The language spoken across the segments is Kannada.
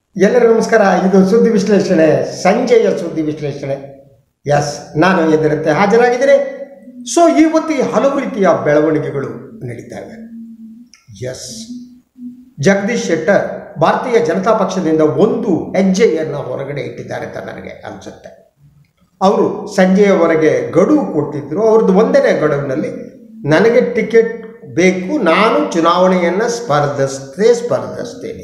ಎಲ್ಲರಿಗೂ ನಮಸ್ಕಾರ ಇದು ಸುದ್ದಿ ವಿಶ್ಲೇಷಣೆ ಸಂಜೆಯ ಸುದ್ದಿ ವಿಶ್ಲೇಷಣೆ ಎಸ್ ನಾನು ಎದುರಂತೆ ಹಾಜರಾಗಿದ್ದೇನೆ ಸೊ ಇವತ್ತು ಈ ಹಲವು ರೀತಿಯ ಬೆಳವಣಿಗೆಗಳು ನಡೀತವೆ ಎಸ್ ಜಗದೀಶ್ ಶೆಟ್ಟರ್ ಭಾರತೀಯ ಜನತಾ ಪಕ್ಷದಿಂದ ಒಂದು ಹೆಜ್ಜೆಯನ್ನು ಹೊರಗಡೆ ಇಟ್ಟಿದ್ದಾರೆ ಅಂತ ನನಗೆ ಅನಿಸುತ್ತೆ ಅವರು ಸಂಜೆಯವರೆಗೆ ಗಡುವು ಕೊಟ್ಟಿದ್ದರು ಅವ್ರದ್ದು ಒಂದನೇ ಗಡುವಿನಲ್ಲಿ ನನಗೆ ಟಿಕೆಟ್ ಬೇಕು ನಾನು ಚುನಾವಣೆಯನ್ನು ಸ್ಪರ್ಧಿಸ್ತೇ ಸ್ಪರ್ಧಿಸ್ತೇನೆ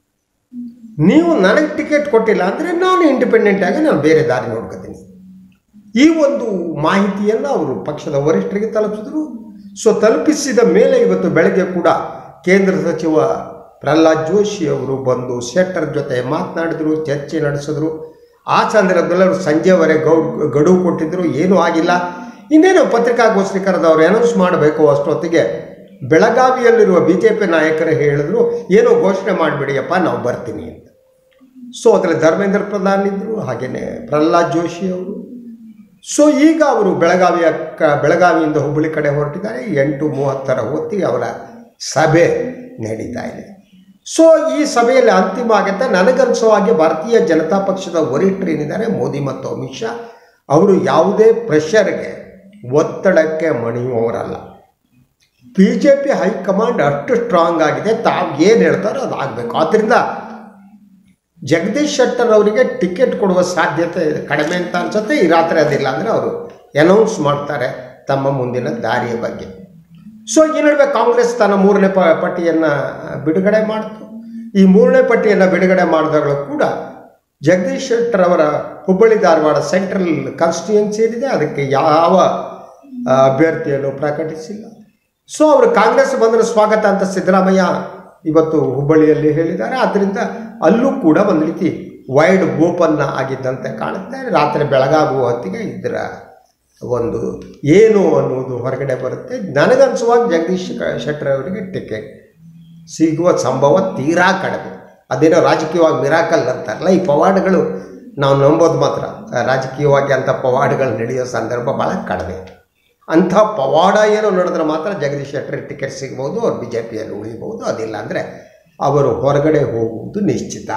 ನೀವು ನನಗೆ ಟಿಕೆಟ್ ಕೊಟ್ಟಿಲ್ಲ ಅಂದರೆ ನಾನು ಇಂಡಿಪೆಂಡೆಂಟ್ ಆಗಿ ನಾನು ಬೇರೆ ದಾರಿ ನೋಡ್ಕೋತೀನಿ ಈ ಒಂದು ಮಾಹಿತಿಯನ್ನು ಅವರು ಪಕ್ಷದ ವರಿಷ್ಠರಿಗೆ ತಲುಪಿಸಿದ್ರು ಸೊ ತಲುಪಿಸಿದ ಮೇಲೆ ಇವತ್ತು ಬೆಳಗ್ಗೆ ಕೂಡ ಕೇಂದ್ರ ಸಚಿವ ಪ್ರಹ್ಲಾದ್ ಜೋಶಿ ಅವರು ಬಂದು ಶೆಟ್ಟರ್ ಜೊತೆ ಮಾತನಾಡಿದ್ರು ಚರ್ಚೆ ನಡೆಸಿದ್ರು ಆ ಸಂದರ್ಭದಲ್ಲಿ ಅವರು ಸಂಜೆವರೆಗೆ ಗೌ ಗಡುವು ಕೊಟ್ಟಿದ್ದರು ಏನೂ ಆಗಿಲ್ಲ ಇನ್ನೇನು ಪತ್ರಿಕಾಗೋಷ್ಠಿ ಕರೆದವರು ಅನೌನ್ಸ್ ಮಾಡಬೇಕು ಅಷ್ಟೊತ್ತಿಗೆ ಬೆಳಗಾವಿಯಲ್ಲಿರುವ ಬಿ ಜೆ ಪಿ ನಾಯಕರು ಹೇಳಿದ್ರು ಏನೋ ಘೋಷಣೆ ಮಾಡಿಬಿಡಿಯಪ್ಪ ನಾವು ಬರ್ತೀನಿ ಅಂತ ಸೊ ಅದರಲ್ಲಿ ಧರ್ಮೇಂದ್ರ ಪ್ರಧಾನ್ ಇದ್ದರು ಹಾಗೆಯೇ ಪ್ರಹ್ಲಾದ್ ಜೋಶಿ ಅವರು ಸೊ ಈಗ ಅವರು ಬೆಳಗಾವಿಯ ಕ ಬೆಳಗಾವಿಯಿಂದ ಹುಬ್ಬಳ್ಳಿ ಕಡೆ ಹೊರಟಿದ್ದಾರೆ ಎಂಟು ಮೂವತ್ತರ ಹೊತ್ತಿಗೆ ಅವರ ಸಭೆ ನಡೀತಾ ಇದೆ ಸೊ ಈ ಸಭೆಯಲ್ಲಿ ಅಂತಿಮ ಆಗುತ್ತೆ ನನಗನ್ಸೋ ಹಾಗೆ ಭಾರತೀಯ ಜನತಾ ಪಕ್ಷದ ವರಿಷ್ಠರು ಏನಿದ್ದಾರೆ ಮೋದಿ ಮತ್ತು ಅಮಿತ್ ಶಾ ಅವರು ಯಾವುದೇ ಪ್ರೆಷರ್ಗೆ ಒತ್ತಡಕ್ಕೆ ಮಣಿಯುವವರಲ್ಲ ಬಿ ಜೆ ಪಿ ಹೈಕಮಾಂಡ್ ಅಷ್ಟು ಸ್ಟ್ರಾಂಗ್ ಆಗಿದೆ ತಾವು ಏನು ಹೇಳ್ತಾರೋ ಅದು ಆಗಬೇಕು ಆದ್ದರಿಂದ ಜಗದೀಶ್ ಶೆಟ್ಟರ್ ಅವರಿಗೆ ಟಿಕೆಟ್ ಕೊಡುವ ಸಾಧ್ಯತೆ ಕಡಿಮೆ ಅಂತ ಅನ್ಸುತ್ತೆ ಈ ರಾತ್ರಿ ಅದಿಲ್ಲ ಅಂದರೆ ಅವರು ಅನೌನ್ಸ್ ಮಾಡ್ತಾರೆ ತಮ್ಮ ಮುಂದಿನ ದಾರಿಯ ಬಗ್ಗೆ ಸೊ ಈ ನಡುವೆ ಕಾಂಗ್ರೆಸ್ ತನ್ನ ಮೂರನೇ ಪ ಪಟ್ಟಿಯನ್ನು ಬಿಡುಗಡೆ ಮಾಡಿತು ಈ ಮೂರನೇ ಪಟ್ಟಿಯನ್ನು ಬಿಡುಗಡೆ ಮಾಡಿದಾಗಲೂ ಕೂಡ ಜಗದೀಶ್ ಶೆಟ್ಟರ್ ಅವರ ಹುಬ್ಬಳ್ಳಿ ಧಾರವಾಡ ಸೆಂಟ್ರಲ್ ಕಾನ್ಸ್ಟಿಟ್ಯೂನ್ಸಿ ಏನಿದೆ ಅದಕ್ಕೆ ಯಾವ ಆ, ಅಭ್ಯರ್ಥಿಯನ್ನು ಪ್ರಕಟಿಸಿಲ್ಲ ಸೊ ಅವರು ಕಾಂಗ್ರೆಸ್ ಬಂದರೆ ಸ್ವಾಗತ ಅಂತ ಸಿದ್ದರಾಮಯ್ಯ ಇವತ್ತು ಹುಬ್ಬಳ್ಳಿಯಲ್ಲಿ ಹೇಳಿದ್ದಾರೆ ಆದ್ದರಿಂದ ಅಲ್ಲೂ ಕೂಡ ಒಂದು ರೀತಿ ವೈಡ್ ಓಪನ್ ಆಗಿದ್ದಂತೆ ಕಾಣುತ್ತೆ ರಾತ್ರಿ ಬೆಳಗಾಗುವ ಹೊತ್ತಿಗೆ ಇದರ ಒಂದು ಏನು ಅನ್ನುವುದು ಹೊರಗಡೆ ಬರುತ್ತೆ ನನಗನ್ಸುವಾಗ ಜಗದೀಶ್ ಕ- ಶೆಟ್ಟರ್ ಅವರಿಗೆ ಟಿಕೆಟ್ ಸಿಗುವ ಸಂಭವ ತೀರಾ ಕಡಿಮೆ ಅದೇನೋ ರಾಜಕೀಯವಾಗಿ ಮಿರಾಕಲ್ ಅಂತಾರಲ್ಲ ಈ ಪವಾಡಗಳು ನಾವು ನಂಬೋದು ಮಾತ್ರ ಆ, ರಾಜಕೀಯವಾಗಿ ಅಂಥ ಪವಾಡಗಳು ನಡೆಯೋ ಸಂದರ್ಭ ಭಾಳ ಕಡಿಮೆ ಅಂಥ ಪವಾಡ ಏನೋ ನಡೆದ್ರೆ ಮಾತ್ರ ಜಗದೀಶ್ ಶೆಟ್ಟರ್ ಟಿಕೆಟ್ ಸಿಗ್ಬೋದು ಅವ್ರು ಬಿ ಜೆ ಪಿಯಲ್ಲಿ ಉಳಿಬೋದು ಅದಿಲ್ಲ ಅಂದರೆ ಅವರು ಹೊರಗಡೆ ಹೋಗುವುದು ನಿಶ್ಚಿತ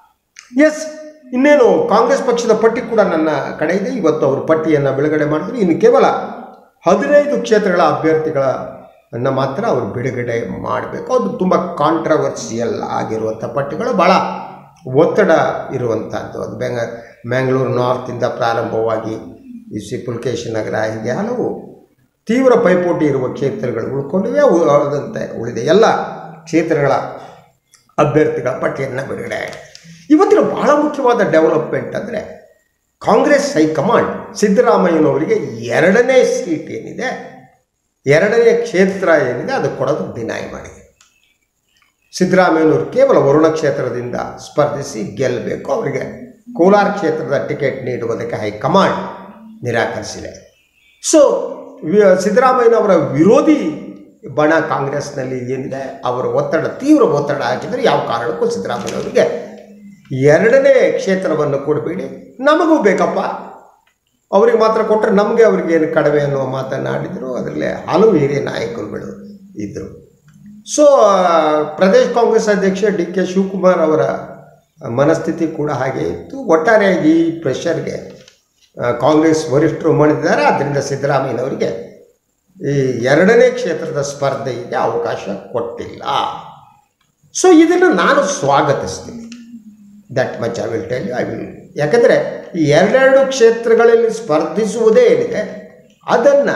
ಎಸ್ ಇನ್ನೇನು ಕಾಂಗ್ರೆಸ್ ಪಕ್ಷದ ಪಟ್ಟಿ ಕೂಡ ನನ್ನ ಕಡೆ ಇದೆ ಇವತ್ತು ಅವರು ಪಟ್ಟಿಯನ್ನು ಬಿಡುಗಡೆ ಮಾಡಿದ್ರು ಇನ್ನು ಕೇವಲ ಹದಿನೈದು ಕ್ಷೇತ್ರಗಳ ಅಭ್ಯರ್ಥಿಗಳನ್ನು ಮಾತ್ರ ಅವರು ಬಿಡುಗಡೆ ಮಾಡಬೇಕು ಅದು ತುಂಬ ಕಾಂಟ್ರವರ್ಸಿಯಲ್ ಆಗಿರುವಂಥ ಪಟ್ಟಿಗಳು ಭಾಳ ಒತ್ತಡ ಇರುವಂಥದ್ದು ಅದು ಬೆಂಗ ಮ್ಯಾಂಗ್ಳೂರು ನಾರ್ತಿಂದ ಪ್ರಾರಂಭವಾಗಿ ಈ ಸಿ ಪುಲ್ಕೇಶಿ ನಗರ ಹೀಗೆ ಹಲವು ತೀವ್ರ ಪೈಪೋಟಿ ಇರುವ ಕ್ಷೇತ್ರಗಳು ಉಳ್ಕೊಂಡಿವೆ ಅವು ಅದಂತೆ ಉಳಿದೆ ಎಲ್ಲ ಕ್ಷೇತ್ರಗಳ ಅಭ್ಯರ್ಥಿಗಳ ಪಟ್ಟಿಯನ್ನು ಬಿಡುಗಡೆ ಆಗಿದೆ. ಇವತ್ತಿನ ಬಹಳ ಮುಖ್ಯವಾದ ಡೆವಲಪ್ಮೆಂಟ್ ಅಂದರೆ ಕಾಂಗ್ರೆಸ್ ಹೈಕಮಾಂಡ್ ಸಿದ್ದರಾಮಯ್ಯನವರಿಗೆ ಎರಡನೇ ಸೀಟ್ ಏನಿದೆ ಎರಡನೇ ಕ್ಷೇತ್ರ ಏನಿದೆ ಅದು ಕೊಡೋದು ಡಿನೈ ಮಾಡಿದೆ ಸಿದ್ದರಾಮಯ್ಯನವರು ಕೇವಲ ವರುಣ ಕ್ಷೇತ್ರದಿಂದ ಸ್ಪರ್ಧಿಸಿ ಗೆಲ್ಲಬೇಕು ಅವರಿಗೆ ಕೋಲಾರ ಕ್ಷೇತ್ರದ ಟಿಕೆಟ್ ನೀಡುವುದಕ್ಕೆ ಹೈಕಮಾಂಡ್ ನಿರಾಕರಿಸಿದೆ ಸೊ ವಿ- ಸಿದ್ದರಾಮಯ್ಯನವರ ವಿರೋಧಿ ಬಣ ಕಾಂಗ್ರೆಸ್ನಲ್ಲಿ ಏನಿದೆ ಅವರ ಒತ್ತಡ ತೀವ್ರ ಒತ್ತಡ ಹಾಕಿದರೆ ಯಾವ ಕಾರಣಕ್ಕೂ ಸಿದ್ದರಾಮಯ್ಯನವರಿಗೆ ಎರಡನೇ ಕ್ಷೇತ್ರವನ್ನು ಕೊಡಬೇಡಿ ನಮಗೂ ಬೇಕಪ್ಪ ಅವರಿಗೆ ಮಾತ್ರ ಕೊಟ್ಟರೆ ನಮಗೆ ಅವ್ರಿಗೆ ಏನು ಕಡಿಮೆ ಅನ್ನುವ ಮಾತನಾಡಿದರು ಅದರಲ್ಲಿ ಹಲವು ಹಿರಿಯ ನಾಯಕರುಗಳು ಇದ್ದರು ಸೊ ಪ್ರದೇಶ್ ಕಾಂಗ್ರೆಸ್ ಅಧ್ಯಕ್ಷ ಡಿ ಕೆ ಶಿವಕುಮಾರ್ ಅವರ ಮನಸ್ಥಿತಿ ಕೂಡ ಹಾಗೆ ಇತ್ತು ಒಟ್ಟಾರೆಯಾಗಿ ಈ ಪ್ರೆಷರ್ಗೆ ಆ, ಕಾಂಗ್ರೆಸ್ ವರಿಷ್ಠರು ಮಣಿದಿದ್ದಾರೆ ಆದ್ದರಿಂದ ಸಿದ್ದರಾಮಯ್ಯನವರಿಗೆ ಈ ಎರಡನೇ ಕ್ಷೇತ್ರದ ಸ್ಪರ್ಧೆಗೆ ಅವಕಾಶ ಕೊಟ್ಟಿಲ್ಲ ಸೊ ಇದನ್ನು ನಾನು ಸ್ವಾಗತಿಸ್ತೀನಿ that much I will tell you I will ಯಾಕಂದರೆ ಈ ಎರಡೆರಡು ಕ್ಷೇತ್ರಗಳಲ್ಲಿ ಸ್ಪರ್ಧಿಸುವುದೇ ಏನಿದೆ ಅದನ್ನು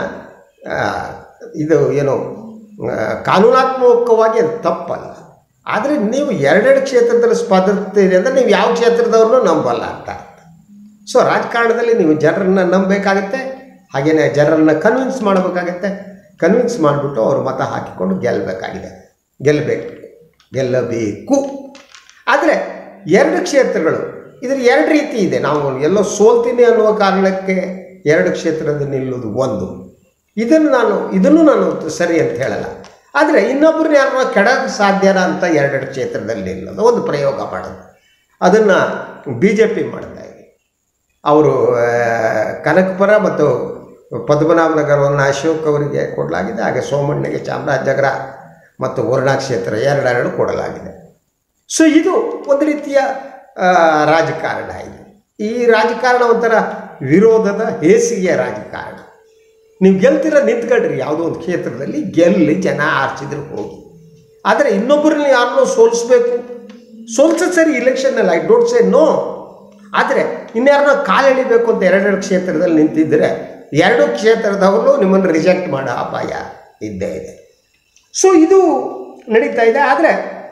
ಇದು ಏನು ಆ, ಕಾನೂನಾತ್ಮಕವಾಗಿ ಅದು ತಪ್ಪಲ್ಲ ಆದರೆ ನೀವು ಎರಡೆರಡು ಕ್ಷೇತ್ರದಲ್ಲಿ ಸ್ಪರ್ಧಿಸ್ತೀರಿ ಅಂದರೆ ನೀವು ಯಾವ ಕ್ಷೇತ್ರದವ್ರನ್ನೂ ನಂಬಲ್ಲ ಅಂತ ಅರ್ಥ ಸೊ ರಾಜಕಾರಣದಲ್ಲಿ ನೀವು ಜನರನ್ನು ನಂಬಬೇಕಾಗತ್ತೆ ಹಾಗೆಯೇ ಜನರನ್ನು ಕನ್ವಿನ್ಸ್ ಮಾಡಬೇಕಾಗತ್ತೆ ಕನ್ವಿನ್ಸ್ ಮಾಡಿಬಿಟ್ಟು ಅವರು ಮತ ಹಾಕಿಕೊಂಡು ಗೆಲ್ಲಬೇಕಾಗಿದೆ ಗೆಲ್ಲಬೇಕು ಗೆಲ್ಲಬೇಕು ಆದರೆ ಎರಡು ಕ್ಷೇತ್ರಗಳು ಇದ್ರ ಎರಡು ರೀತಿ ಇದೆ ನಾವು ಎಲ್ಲೋ ಸೋಲ್ತೀನಿ ಅನ್ನುವ ಕಾರಣಕ್ಕೆ ಎರಡು ಕ್ಷೇತ್ರದಲ್ಲಿ ನಿಲ್ಲುವುದು ಒಂದು ಇದನ್ನು ನಾನು ಇದನ್ನು ನಾನು ಸರಿ ಅಂತ ಹೇಳಲ್ಲ ಆದರೆ ಇನ್ನೊಬ್ಬರನ್ನ ಯಾರನ್ನ ಕೆಡಕ್ಕೆ ಸಾಧ್ಯನಾ ಅಂತ ಎರಡೆರಡು ಕ್ಷೇತ್ರದಲ್ಲಿ ನಿಲ್ಲೋದು ಒಂದು ಪ್ರಯೋಗ ಮಾಡೋದು ಅದನ್ನು ಬಿ ಜೆ ಪಿ ಮಾಡ್ತಾ ಇದೆ ಅವರು ಆ, ಕನಕಪುರ ಮತ್ತು ಪದ್ಮನಾಭನಗರವನ್ನು ಅಶೋಕ್ ಅವರಿಗೆ ಕೊಡಲಾಗಿದೆ ಹಾಗೆ ಸೋಮಣ್ಣಗೆ ಚಾಮರಾಜನಗರ ಮತ್ತು ವರುಣಾ ಕ್ಷೇತ್ರ ಎರಡೆರಡು ಕೊಡಲಾಗಿದೆ ಸೊ ಇದು ಒಂದು ರೀತಿಯ ಆ, ರಾಜಕಾರಣ ಇದು ಈ ರಾಜಕಾರಣ ಒಂಥರ ವಿರೋಧದ ಹೇಸಿಗೆಯ ರಾಜಕಾರಣ ನೀವು ಗೆಲ್ತಿರ ನಿಂತ್ಕೊಳ್ರಿ ಯಾವುದೋ ಒಂದು ಕ್ಷೇತ್ರದಲ್ಲಿ ಗೆಲ್ಲಿ ಜನ ಆರ್ಚಿದ್ರೆ ಹೋಗಿ ಆದರೆ ಇನ್ನೊಬ್ಬರನ್ನ ಯಾರನ್ನೋ ಸೋಲಿಸ್ಬೇಕು ಸೋಲ್ಸ ಸರಿ ಇಲೆಕ್ಷನ್ನಲ್ಲಿ ಐ ಡೋಂಟ್ ಸೇ ನೋ ಆದರೆ ಇನ್ಯಾರನ್ನೋ ಕಾಲೆಳಿಬೇಕು ಅಂತ ಎರಡೆರಡು ಕ್ಷೇತ್ರದಲ್ಲಿ ನಿಂತಿದ್ದರೆ ಎರಡು ಕ್ಷೇತ್ರದವರು ನಿಮ್ಮನ್ನು ರಿಜೆಕ್ಟ್ ಮಾಡೋ ಅಪಾಯ ಇದ್ದೇ ಇದೆ ಸೊ ಇದು ನಡೀತಾ ಇದೆ ಆದರೆ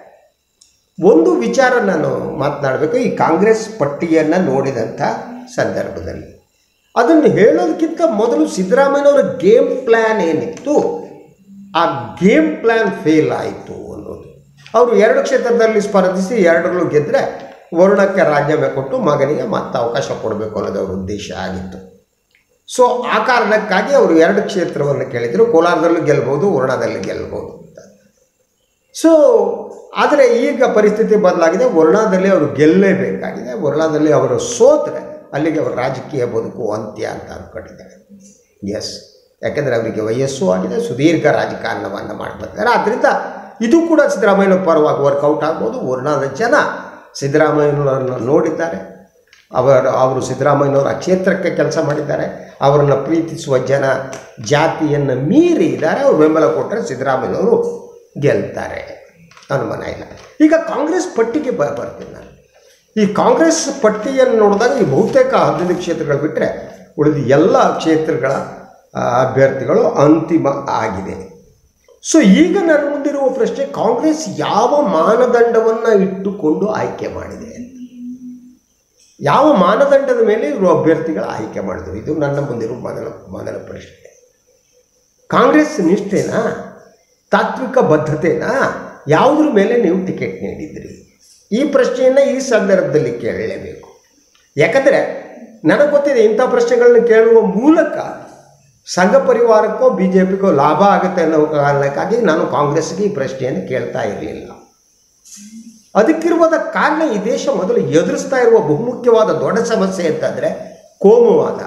ಒಂದು ವಿಚಾರ ನಾನು ಮಾತನಾಡಬೇಕು ಈ ಕಾಂಗ್ರೆಸ್ ಪಟ್ಟಿಯನ್ನು ನೋಡಿದಂಥ ಸಂದರ್ಭದಲ್ಲಿ ಅದನ್ನು ಹೇಳೋದಕ್ಕಿಂತ ಮೊದಲು ಸಿದ್ದರಾಮಯ್ಯನವರ ಗೇಮ್ ಪ್ಲ್ಯಾನ್ ಏನಿತ್ತು ಆ ಗೇಮ್ ಪ್ಲ್ಯಾನ್ ಫೇಲ್ ಆಯಿತು ಅನ್ನೋದು ಅವರು ಎರಡು ಕ್ಷೇತ್ರದಲ್ಲಿ ಸ್ಪರ್ಧಿಸಿ ಎರಡರಲ್ಲೂ ಗೆದ್ದರೆ ವರುಣಕ್ಕೆ ರಾಜ್ಯಮೆ ಕೊಟ್ಟು ಮಗನಿಗೆ ಮತ್ತೆ ಅವಕಾಶ ಕೊಡಬೇಕು ಅನ್ನೋದು ಅವ್ರ ಉದ್ದೇಶ ಆಗಿತ್ತು ಸೊ ಆ ಕಾರಣಕ್ಕಾಗಿ ಅವರು ಎರಡು ಕ್ಷೇತ್ರವನ್ನು ಕೇಳಿದರು ಕೋಲಾರದಲ್ಲೂ ಗೆಲ್ಬೋದು ವರುಣದಲ್ಲಿ ಗೆಲ್ಬೋದು ಅಂತ ಸೊ ಆದರೆ ಈಗ ಪರಿಸ್ಥಿತಿ ಬದಲಾಗಿದೆ ವರುಣಾದಲ್ಲಿ ಅವರು ಗೆಲ್ಲೇಬೇಕಾಗಿದೆ ವರುಣಾದಲ್ಲಿ ಅವರು ಸೋತರೆ ಅಲ್ಲಿಗೆ ಅವರ ರಾಜಕೀಯ ಬದುಕು ಅಂತ್ಯ ಅಂತ ಅಂದ್ಕೊಂಡಿದ್ದಾರೆ ಎಸ್ ಯಾಕೆಂದರೆ ಅವರಿಗೆ ವಯಸ್ಸು ಆಗಿದೆ ಸುದೀರ್ಘ ರಾಜಕಾರಣವನ್ನು ಮಾಡ್ಬರ್ತಾರೆ ಆದ್ದರಿಂದ ಇದು ಕೂಡ ಸಿದ್ದರಾಮಯ್ಯನ ಪರವಾಗಿ ವರ್ಕೌಟ್ ಆಗ್ಬೋದು ವರುಣಾದ ಜನ ಸಿದ್ದರಾಮಯ್ಯನವರನ್ನು ನೋಡಿದ್ದಾರೆ ಅವರು ಅವರು ಸಿದ್ದರಾಮಯ್ಯನವರ ಆ ಕ್ಷೇತ್ರಕ್ಕೆ ಕೆಲಸ ಮಾಡಿದ್ದಾರೆ ಅವರನ್ನು ಪ್ರೀತಿಸುವ ಜನ ಜಾತಿಯನ್ನು ಮೀರಿ ಇದ್ದಾರೆ ಅವರು ಬೆಂಬಲ ಕೊಟ್ಟರೆ ಸಿದ್ದರಾಮಯ್ಯನವರು ಗೆಲ್ತಾರೆ ಅನುಮಾನ ಇಲ್ಲ ಈಗ ಕಾಂಗ್ರೆಸ್ ಪಟ್ಟಿಗೆ ಬ ಬರ್ತೀನಿ ನಾನು ಈ ಕಾಂಗ್ರೆಸ್ ಪಟ್ಟಿಯನ್ನು ನೋಡಿದಾಗ ಈ ಬಹುತೇಕ ಹದಿನೈದು ಕ್ಷೇತ್ರಗಳು ಬಿಟ್ಟರೆ ಉಳಿದ ಎಲ್ಲ ಕ್ಷೇತ್ರಗಳ ಆ, ಅಭ್ಯರ್ಥಿಗಳು ಅಂತಿಮ ಆಗಿದೆ ಸೊ ಈಗ ನನ್ನ ಮುಂದಿರುವ ಪ್ರಶ್ನೆ ಕಾಂಗ್ರೆಸ್ ಯಾವ ಮಾನದಂಡವನ್ನು ಇಟ್ಟುಕೊಂಡು ಆಯ್ಕೆ ಮಾಡಿದೆ ಅಂತ ಯಾವ ಮಾನದಂಡದ ಮೇಲೆ ಇವರು ಅಭ್ಯರ್ಥಿಗಳ ಆಯ್ಕೆ ಮಾಡಿದ್ರು ಇದು ನನ್ನ ಮುಂದಿರುವ ಮೊದಲ ಮೊದಲ ಪ್ರಶ್ನೆ ಕಾಂಗ್ರೆಸ್ ನಿಷ್ಠೆನಾ ತಾತ್ವಿಕ ಬದ್ಧತೆನಾ ಯಾವುದ್ರ ಮೇಲೆ ನೀವು ಟಿಕೆಟ್ ನೀಡಿದ್ರಿ ಈ ಪ್ರಶ್ನೆಯನ್ನು ಈ ಸಂದರ್ಭದಲ್ಲಿ ಕೇಳಲೇಬೇಕು ಯಾಕಂದರೆ ನನಗೆ ಗೊತ್ತಿದೆ ಇಂಥ ಪ್ರಶ್ನೆಗಳನ್ನ ಕೇಳುವ ಮೂಲಕ ಸಂಘ ಪರಿವಾರಕ್ಕೋ ಬಿ ಜೆ ಪಿಗೋ ಲಾಭ ಆಗುತ್ತೆ ಅನ್ನೋ ಕಾರಣಕ್ಕಾಗಿ ನಾನು ಕಾಂಗ್ರೆಸ್ಗೆ ಈ ಪ್ರಶ್ನೆಯನ್ನು ಕೇಳ್ತಾ ಇರಲಿಲ್ಲ ಅದಕ್ಕಿರುವುದ ಕಾರಣ ಈ ದೇಶ ಮೊದಲು ಎದುರಿಸ್ತಾ ಇರುವ ಬಹುಮುಖ್ಯವಾದ ದೊಡ್ಡ ಸಮಸ್ಯೆ ಅಂತಂದರೆ ಕೋಮುವಾದ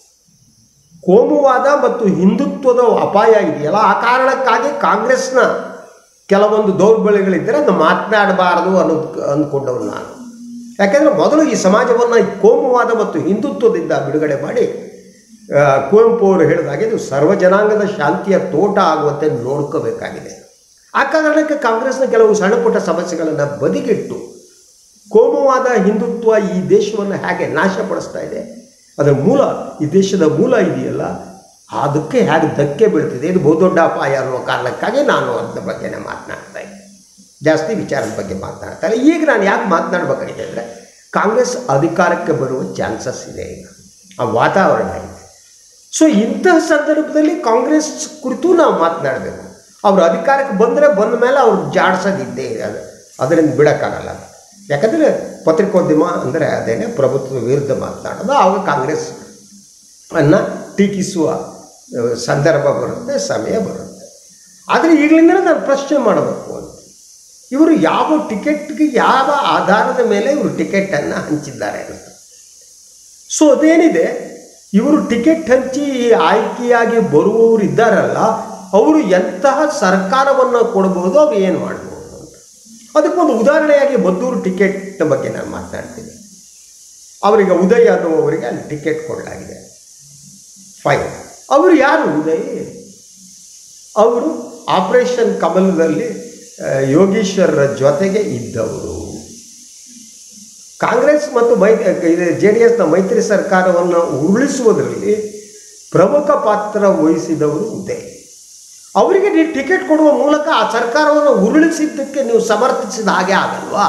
ಕೋಮುವಾದ ಮತ್ತು ಹಿಂದುತ್ವದ ಅಪಾಯ ಇದೆಯಲ್ಲ ಆ ಕಾರಣಕ್ಕಾಗಿ ಕಾಂಗ್ರೆಸ್ನ ಕೆಲವೊಂದು ದೌರ್ಬಲ್ಯಗಳಿದ್ದರೆ ಅದು ಮಾತನಾಡಬಾರದು ಅನ್ನೋದು ಅಂದ್ಕೊಂಡವನು ನಾನು ಯಾಕೆಂದರೆ ಮೊದಲು ಈ ಸಮಾಜವನ್ನು ಈ ಕೋಮುವಾದ ಮತ್ತು ಹಿಂದುತ್ವದಿಂದ ಬಿಡುಗಡೆ ಮಾಡಿ ಆ, ಕುವೆಂಪು ಅವರು ಹೇಳಿದಾಗೆ ಇದು ಸರ್ವ ಜನಾಂಗದ ಶಾಂತಿಯ ತೋಟ ಆಗುವಂತೆ ನೋಡ್ಕೋಬೇಕಾಗಿದೆ ಆ ಕಾರಣಕ್ಕೆ ಕಾಂಗ್ರೆಸ್ನ ಕೆಲವು ಸಣ್ಣ ಪುಟ್ಟ ಸಮಸ್ಯೆಗಳನ್ನು ಬದಿಗಿಟ್ಟು ಕೋಮುವಾದ ಹಿಂದುತ್ವ ಈ ದೇಶವನ್ನು ಹೇಗೆ ನಾಶಪಡಿಸ್ತಾ ಇದೆ ಅದರ ಮೂಲ ಈ ದೇಶದ ಮೂಲ ಇದೆಯಲ್ಲ ಅದಕ್ಕೆ ಹೇಗೆ ಧಕ್ಕೆ ಬೀಳ್ತಿದೆ ಇದು ಬಹುದೊಡ್ಡ ಅಪಾಯ ಅನ್ನುವ ಕಾರಣಕ್ಕಾಗಿ ನಾನು ಅದ್ರ ಬಗ್ಗೆನೇ ಮಾತನಾಡ್ತಾ ಇದ್ದೆ ಜಾಸ್ತಿ ವಿಚಾರದ ಬಗ್ಗೆ ಮಾತನಾಡ್ತಾ ಇಲ್ಲ ಈಗ ನಾನು ಯಾಕೆ ಮಾತನಾಡಬೇಕಾಗಿದೆ ಅಂದರೆ ಕಾಂಗ್ರೆಸ್ ಅಧಿಕಾರಕ್ಕೆ ಬರುವ ಚಾನ್ಸಸ್ ಇದೆ ಈಗ ಆ ವಾತಾವರಣ ಇದೆ ಸೊ ಇಂತಹ ಸಂದರ್ಭದಲ್ಲಿ ಕಾಂಗ್ರೆಸ್ ಕುರಿತು ನಾವು ಮಾತನಾಡಬೇಕು ಅವರು ಅಧಿಕಾರಕ್ಕೆ ಬಂದರೆ ಬಂದ ಮೇಲೆ ಅವ್ರು ಜಾಡ್ಸೋದಿದ್ದೇ ಇದೆ ಅದು ಅದರಿಂದ ಬಿಡೋಕ್ಕಾಗಲ್ಲ ಯಾಕಂದರೆ ಪತ್ರಿಕೋದ್ಯಮ ಅಂದರೆ ಅದೇನೆ ಪ್ರಭುತ್ವ ವಿರುದ್ಧ ಮಾತನಾಡೋದು ಆವಾಗ ಕಾಂಗ್ರೆಸ್ ಅನ್ನು ಟೀಕಿಸುವ ಆ, ಸಂದರ್ಭ ಬರುತ್ತೆ ಸಮಯ ಬರುತ್ತೆ ಆದರೆ ಈಗಲಿಂದಲೇ ನಾನು ಪ್ರಶ್ನೆ ಮಾಡಬೇಕು ಅಂತ ಇವರು ಯಾವ ಟಿಕೆಟ್ಗೆ ಯಾವ ಆಧಾರದ ಮೇಲೆ ಇವರು ಟಿಕೆಟನ್ನು ಹಂಚಿದ್ದಾರೆ ಅಂತ ಸೊ ಅದೇನಿದೆ ಇವರು ಟಿಕೆಟ್ ಹಂಚಿ ಆಯ್ಕೆಯಾಗಿ ಬರುವವರು ಇದ್ದಾರಲ್ಲ ಅವರು ಎಂತಹ ಸರ್ಕಾರವನ್ನು ಕೊಡಬಹುದು ಅವ್ರು ಏನು ಮಾಡ್ಬೋದು ಅಂತ ಅದಕ್ಕೊಂದು ಉದಾಹರಣೆಯಾಗಿ ಮದ್ದೂರು ಟಿಕೆಟ್ ಬಗ್ಗೆ ನಾನು ಮಾತನಾಡ್ತೀನಿ ಅವರಿಗೆ ಉದಯ್ ಅನ್ನುವವರಿಗೆ ಅಲ್ಲಿ ಟಿಕೆಟ್ ಕೊಡಲಾಗಿದೆ ಫೈನ್ ಅವರು ಯಾರು ಉದಯ್ ಅವರು ಆಪರೇಷನ್ ಕಮಲದಲ್ಲಿ ಆ, ಯೋಗೀಶ್ವರರ ಜೊತೆಗೆ ಇದ್ದವರು ಕಾಂಗ್ರೆಸ್ ಮತ್ತು ಮೈ ಜೆ ಡಿ ಎಸ್ನ ಮೈತ್ರಿ ಸರ್ಕಾರವನ್ನು ಉರುಳಿಸುವುದರಲ್ಲಿ ಪ್ರಮುಖ ಪಾತ್ರ ವಹಿಸಿದವರು ಉದಯ್ ಅವರಿಗೆ ನೀವು ಟಿಕೆಟ್ ಕೊಡುವ ಮೂಲಕ ಆ ಸರ್ಕಾರವನ್ನು ಉರುಳಿಸಿದ್ದಕ್ಕೆ ನೀವು ಸಮರ್ಥಿಸಿದ ಹಾಗೆ ಆಗಲ್ವಾ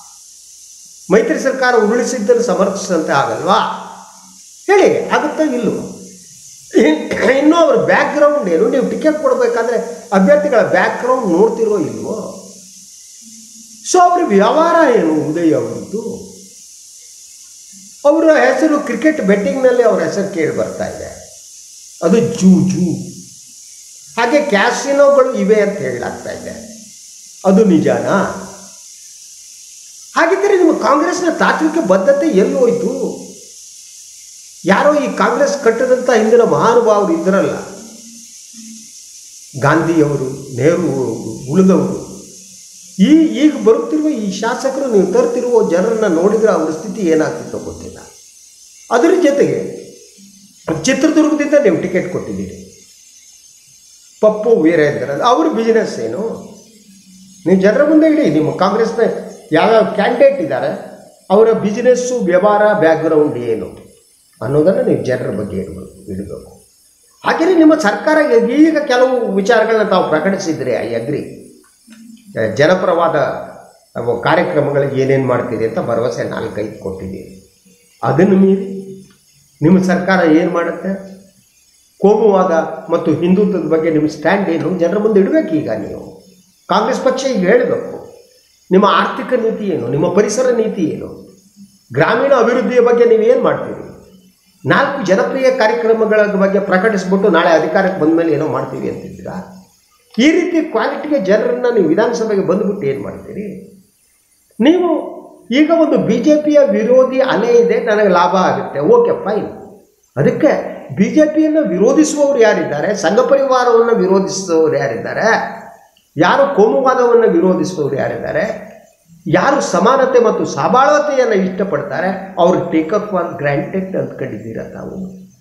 ಮೈತ್ರಿ ಸರ್ಕಾರ ಉರುಳಿಸಿದ್ದನ್ನು ಸಮರ್ಥಿಸಿದಂತೆ ಆಗಲ್ವಾ ಹೇಳಿ ಆಗುತ್ತಾ ಇಲ್ಲವೋ ಇನ್- ಇನ್ನೂ ಅವ್ರ ಬ್ಯಾಕ್ಗ್ರೌಂಡ್ ಏನು ನೀವು ಟಿಕೆಟ್ ಕೊಡಬೇಕಾದ್ರೆ ಅಭ್ಯರ್ಥಿಗಳ ಬ್ಯಾಕ್ಗ್ರೌಂಡ್ ನೋಡ್ತಿರೋ ಇಲ್ವೋ ಸೊ ಅವ್ರ ವ್ಯವಹಾರ ಏನು ಉದಯ್ ಅವರದ್ದು ಅವರ ಹೆಸರು ಕ್ರಿಕೆಟ್ ಬೆಟ್ಟಿಂಗ್ನಲ್ಲಿ ಅವರ ಹೆಸರು ಕೇಳಿ ಬರ್ತಾ ಇದೆ ಅದು ಜೂ ಜೂ ಹಾಗೆ ಕ್ಯಾಸಿನೋಗಳು ಇವೆ ಅಂತ ಹೇಳಲಾಗ್ತಾ ಇದೆ ಅದು ನಿಜಾನಾ ಹಾಗಿದ್ದರೆ ನಿಮ್ಮ ಕಾಂಗ್ರೆಸ್ನ ತಾತ್ವಿಕ ಬದ್ಧತೆ ಎಲ್ಲಿ ಹೋಯ್ತು ಯಾರೋ ಈ ಕಾಂಗ್ರೆಸ್ ಕಟ್ಟದಂಥ ಹಿಂದಿನ ಮಹಾನುಭಾವರು ಇದ್ದರಲ್ಲ ಗಾಂಧಿಯವರು ನೆಹರು ಉಳಿದವರು ಈ ಈಗ ಬರುತ್ತಿರುವ ಈ ಶಾಸಕರು ನೀವು ತರ್ತಿರುವ ಜನರನ್ನ ನೋಡಿದರೆ ಅವ್ರ ಸ್ಥಿತಿ ಏನಾಗ್ತಿತ್ತೋ ಗೊತ್ತಿಲ್ಲ ಅದರ ಜೊತೆಗೆ ಚಿತ್ರದುರ್ಗದಿಂದ ನೀವು ಟಿಕೆಟ್ ಕೊಟ್ಟಿದ್ದೀರಿ ಪಪ್ಪು ವೀರೇಂದ್ರ ಅವ್ರ ಬಿಸ್ನೆಸ್ ಏನು ನೀವು ಜನರ ಮುಂದೆ ಇಡಿ ನಿಮ್ಮ ಕಾಂಗ್ರೆಸ್ನ ಯಾವ್ಯಾವ ಕ್ಯಾಂಡಿಡೇಟ್ ಇದ್ದಾರೆ ಅವರ ಬಿಸ್ನೆಸ್ಸು ವ್ಯವಹಾರ ಬ್ಯಾಕ್ಗ್ರೌಂಡ್ ಏನು ಅನ್ನೋದನ್ನು ನೀವು ಜನರ ಬಗ್ಗೆ ಇಡಬೇಕು ಇಡಬೇಕು ಹಾಗೆಯೇ ನಿಮ್ಮ ಸರ್ಕಾರ ಈಗ ಕೆಲವು ವಿಚಾರಗಳನ್ನ ತಾವು ಪ್ರಕಟಿಸಿದ್ರಿ ಐ ಅಗ್ರಿ ಜನಪರವಾದ ಅವು ಕಾರ್ಯಕ್ರಮಗಳಿಗೆ ಏನೇನು ಮಾಡ್ತೀರಿ ಅಂತ ಭರವಸೆ ನಾಲ್ಕೈದು ಕೊಟ್ಟಿದ್ದೀರಿ ಅದನ್ನು ಮೀರಿ ನಿಮ್ಮ ಸರ್ಕಾರ ಏನು ಮಾಡುತ್ತೆ ಕೋಮುವಾದ ಮತ್ತು ಹಿಂದುತ್ವದ ಬಗ್ಗೆ ನಿಮ್ಮ ಸ್ಟ್ಯಾಂಡ್ ಏನು ಜನರ ಮುಂದೆ ಇಡಬೇಕು ಈಗ ನೀವು ಕಾಂಗ್ರೆಸ್ ಪಕ್ಷ ಈಗ ಹೇಳಬೇಕು ನಿಮ್ಮ ಆರ್ಥಿಕ ನೀತಿ ಏನು ನಿಮ್ಮ ಪರಿಸರ ನೀತಿ ಏನು ಗ್ರಾಮೀಣ ಅಭಿವೃದ್ಧಿಯ ಬಗ್ಗೆ ನೀವೇನು ಮಾಡ್ತೀರಿ ನಾಲ್ಕು ಜನಪ್ರಿಯ ಕಾರ್ಯಕ್ರಮಗಳ ಬಗ್ಗೆ ಪ್ರಕಟಿಸ್ಬಿಟ್ಟು ನಾಳೆ ಅಧಿಕಾರಕ್ಕೆ ಬಂದ ಮೇಲೆ ಏನೋ ಮಾಡ್ತೀವಿ ಅಂತಿದ್ದೀರಾ ಈ ರೀತಿ ಕ್ವಾಲಿಟಿಗೆ ಜನರನ್ನ ನೀವು ವಿಧಾನಸಭೆಗೆ ಬಂದುಬಿಟ್ಟು ಏನು ಮಾಡ್ತೀರಿ ನೀವು ಈಗ ಒಂದು ಬಿ ಜೆ ಪಿಯ ವಿರೋಧಿ ಅಲೆ ಇದೆ ನನಗೆ ಲಾಭ ಆಗುತ್ತೆ ಓಕೆ ಫೈನ್ ಅದಕ್ಕೆ ಬಿ ಜೆ ಪಿಯನ್ನು ವಿರೋಧಿಸುವವರು ಯಾರಿದ್ದಾರೆ ಸಂಘ ಪರಿವಾರವನ್ನು ವಿರೋಧಿಸುವವರು ಯಾರಿದ್ದಾರೆ ಯಾರು ಕೋಮುವಾದವನ್ನು ವಿರೋಧಿಸುವವರು ಯಾರಿದ್ದಾರೆ ಯಾರು ಸಮಾನತೆ ಮತ್ತು ಸಬಾಳತೆಯನ್ನು ಇಷ್ಟಪಡ್ತಾರೆ ಅವ್ರು ಟೇಕ್ ಅಪ್ ಫಾರ್ ಗ್ರಾಂಟೆಡ್ ಅಂದ್ಕೊಂಡಿದ್ದೀರ ತಾವು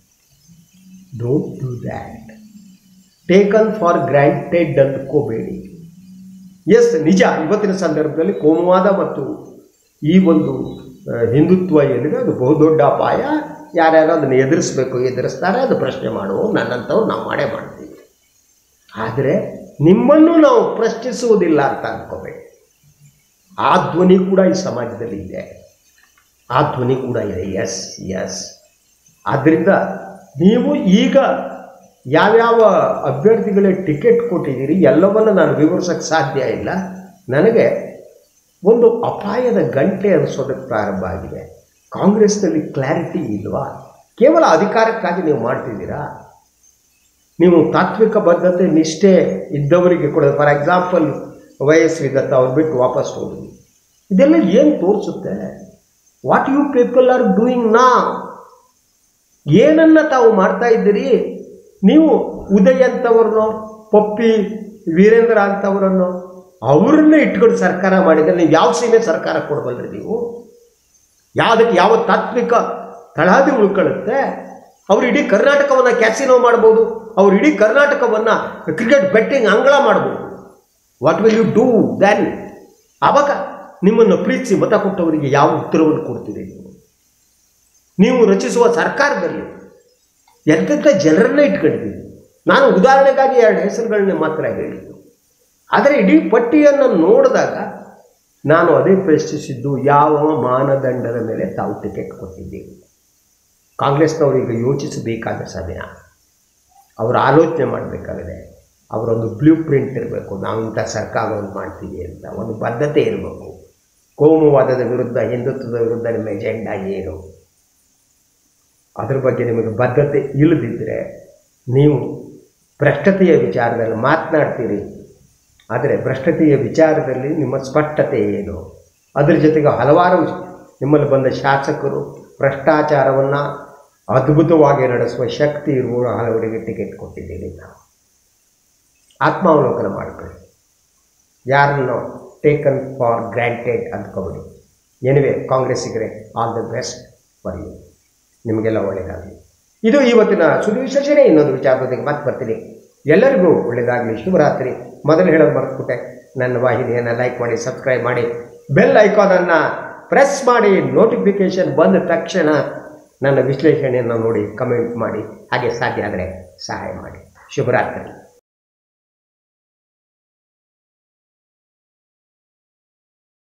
don't do that taken for granted ಅಂದ್ಕೋಬೇಡಿ ಎಸ್ ನಿಜ ಇವತ್ತಿನ ಸಂದರ್ಭದಲ್ಲಿ ಕೋಮುವಾದ ಮತ್ತು ಈ ಒಂದು ಆ, ಹಿಂದುತ್ವ ಏನಿದೆ ಅದು ಬಹುದೊಡ್ಡ ಅಪಾಯ ಯಾರ್ಯಾರು ಅದನ್ನು ಎದುರಿಸ್ಬೇಕು ಎದುರಿಸ್ತಾರೆ ಅದು ಪ್ರಶ್ನೆ ಮಾಡುವ ನನ್ನಂಥವ್ರು ನಾವು ಮಾಡೇ ಮಾಡ್ತೀವಿ ಆದರೆ ನಿಮ್ಮನ್ನು ನಾವು ಪ್ರಶ್ನಿಸುವುದಿಲ್ಲ ಅಂತ ಅಂದ್ಕೋಬೇಡಿ ಆ ಧ್ವನಿ ಕೂಡ ಈ ಸಮಾಜದಲ್ಲಿ ಇದೆ ಆ ಧ್ವನಿ ಕೂಡ ಇದೆ ಎಸ್ ಎಸ್ ಆದ್ದರಿಂದ ನೀವು ಈಗ ಯಾವ್ಯಾವ ಅಭ್ಯರ್ಥಿಗಳಿಗೆ ಟಿಕೆಟ್ ಕೊಟ್ಟಿದ್ದೀರಿ ಎಲ್ಲವನ್ನು ನಾನು ವಿವರಿಸೋಕ್ಕೆ ಸಾಧ್ಯ ಇಲ್ಲ ನನಗೆ ಒಂದು ಅಪಾಯದ ಗಂಟೆ ಅನಿಸೋದಕ್ಕೆ ಪ್ರಾರಂಭ ಆಗಿದೆ ಕಾಂಗ್ರೆಸ್ನಲ್ಲಿ ಕ್ಲಾರಿಟಿ ಇಲ್ವಾ ಕೇವಲ ಅಧಿಕಾರಕ್ಕಾಗಿ ನೀವು ಮಾಡ್ತಿದ್ದೀರಾ ನೀವು ತಾತ್ವಿಕ ಬದ್ಧತೆ ನಿಷ್ಠೆ ಇದ್ದವರಿಗೆ ಕೊಡೋದು ಫಾರ್ ಎಕ್ಸಾಂಪಲ್ ವಯಸ್ಸು ದತ್ತ ಅವ್ರು ಬಿಟ್ಟು ವಾಪಸ್ ಹೋಗಿ ಇದೆಲ್ಲ ಏನು ತೋರಿಸುತ್ತೆ what you people are doing ನಾ ಏನನ್ನ ತಾವು ಮಾಡ್ತಾ ಇದ್ದೀರಿ ನೀವು ಉದಯ್ ಅಂತವ್ರನ್ನೋ ಪಪ್ಪಿ ವೀರೇಂದ್ರ ಅಂತವರನ್ನು ಅವ್ರನ್ನೇ ಇಟ್ಕೊಂಡು ಸರ್ಕಾರ ಮಾಡಿದರೆ ನೀವು ಯಾವ ಸೀಮೆ ಸರ್ಕಾರ ಕೊಡಬಲ್ರಿ ನೀವು ಯಾವುದಕ್ಕೆ ಯಾವ ತಾತ್ವಿಕ ತಳಹದಿ ಉಳ್ಕೊಳ್ಳುತ್ತೆ ಅವ್ರು ಇಡೀ ಕರ್ನಾಟಕವನ್ನು ಕ್ಯಾಸಿನೋ ಮಾಡ್ಬೋದು ಅವ್ರು ಇಡೀ ಕರ್ನಾಟಕವನ್ನು ಕ್ರಿಕೆಟ್ ಬೆಟ್ಟಿಂಗ್ ಅಂಗಳ ಮಾಡ್ಬೋದು what will you do then ಆವಾಗ ನಿಮ್ಮನ್ನು ಪ್ರೀತಿಸಿ ಮತ ಕೊಟ್ಟವರಿಗೆ ಯಾವ ಉತ್ತರವನ್ನು ಕೊಡ್ತೀರಿ ನೀವು ನೀವು ರಚಿಸುವ ಸರ್ಕಾರದಲ್ಲಿ ಎಂತೆಂಥ ಜನರನ್ನೇ ಇಟ್ಕೊಂಡಿದ್ದೀವಿ ನಾನು ಉದಾಹರಣೆಗಾಗಿ ಎರಡು ಹೆಸರುಗಳನ್ನ ಮಾತ್ರ ಹೇಳಿದ್ದು ಆದರೆ ಇಡೀ ಪಟ್ಟಿಯನ್ನು ನೋಡಿದಾಗ ನಾನು ಅದೇ ಪ್ರಶ್ನಿಸಿದ್ದು ಯಾವ ಮಾನದಂಡದ ಮೇಲೆ ತಾವು ಟಿಕೆಟ್ ಕೊಟ್ಟಿದ್ದೀರಿ ಕಾಂಗ್ರೆಸ್ನವರು ಈಗ ಯೋಚಿಸಬೇಕಾದ ಸಮಯ ಅವರು ಆಲೋಚನೆ ಮಾಡಬೇಕಾಗಿದೆ ಅವರೊಂದು ಬ್ಲೂ ಪ್ರಿಂಟ್ ಇರಬೇಕು ನಾವು ಇಂಥ ಸರ್ಕಾರವನ್ನು ಮಾಡ್ತೀವಿ ಅಂತ ಒಂದು ಬದ್ಧತೆ ಇರಬೇಕು ಕೋಮುವಾದದ ವಿರುದ್ಧ ಹಿಂದುತ್ವದ ವಿರುದ್ಧ ನಿಮ್ಮ ಎಜೆಂಡಾ ಏನು ಅದ್ರ ಬಗ್ಗೆ ನಿಮಗೆ ಬದ್ಧತೆ ಇಲ್ಲದಿದ್ದರೆ ನೀವು ಭ್ರಷ್ಟತೆಯ ವಿಚಾರದಲ್ಲಿ ಮಾತನಾಡ್ತೀರಿ ಆದರೆ ಭ್ರಷ್ಟತೆಯ ವಿಚಾರದಲ್ಲಿ ನಿಮ್ಮ ಸ್ಪಷ್ಟತೆ ಏನು ಅದರ ಜೊತೆಗೆ ಹಲವಾರು ನಿಮ್ಮಲ್ಲಿ ಬಂದ ಶಾಸಕರು ಭ್ರಷ್ಟಾಚಾರವನ್ನು ಅದ್ಭುತವಾಗಿ ನಡೆಸುವ ಶಕ್ತಿ ಇರುವ ಹಲವರಿಗೆ ಟಿಕೆಟ್ ಕೊಟ್ಟಿದ್ದೀರಿ ನಾವು ಆತ್ಮಾವಲೋಕನ ಮಾಡ್ಕೊಳ್ಳಿ ಯಾರನ್ನು ಟೇಕನ್ ಫಾರ್ ಗ್ರ್ಯಾಂಟೆಡ್ ಅಂದ್ಕೊಬೇಡಿ ಎನಿವೆ ಕಾಂಗ್ರೆಸ್ಸಿಗರೆ all the best for you ನಿಮಗೆಲ್ಲ ಒಳ್ಳೆಯದಾಗಲಿ ಇದು ಇವತ್ತಿನ ಸುದ್ದಿ ವಿಶ್ಲೇಷಣೆ ಇನ್ನೊಂದು ವಿಚಾರದೊಂದಿಗೆ ಮತ್ತೆ ಬರ್ತೀನಿ ಎಲ್ಲರಿಗೂ ಒಳ್ಳೆಯದಾಗಲಿ ಶುಭರಾತ್ರಿ ಮೊದಲು ಹೇಳೋದು ಮರೆತುಬಿಟ್ಟೆ ನನ್ನ ವಾಹಿನಿಯನ್ನು ಲೈಕ್ ಮಾಡಿ ಸಬ್ಸ್ಕ್ರೈಬ್ ಮಾಡಿ ಬೆಲ್ ಐಕಾನನ್ನು ಪ್ರೆಸ್ ಮಾಡಿ ನೋಟಿಫಿಕೇಷನ್ ಬಂದ ತಕ್ಷಣ ನನ್ನ ವಿಶ್ಲೇಷಣೆಯನ್ನು ನೋಡಿ ಕಮೆಂಟ್ ಮಾಡಿ ಹಾಗೆ ಸಾಧ್ಯ ಆದರೆ ಸಹಾಯ ಮಾಡಿ ಶುಭರಾತ್ರಿ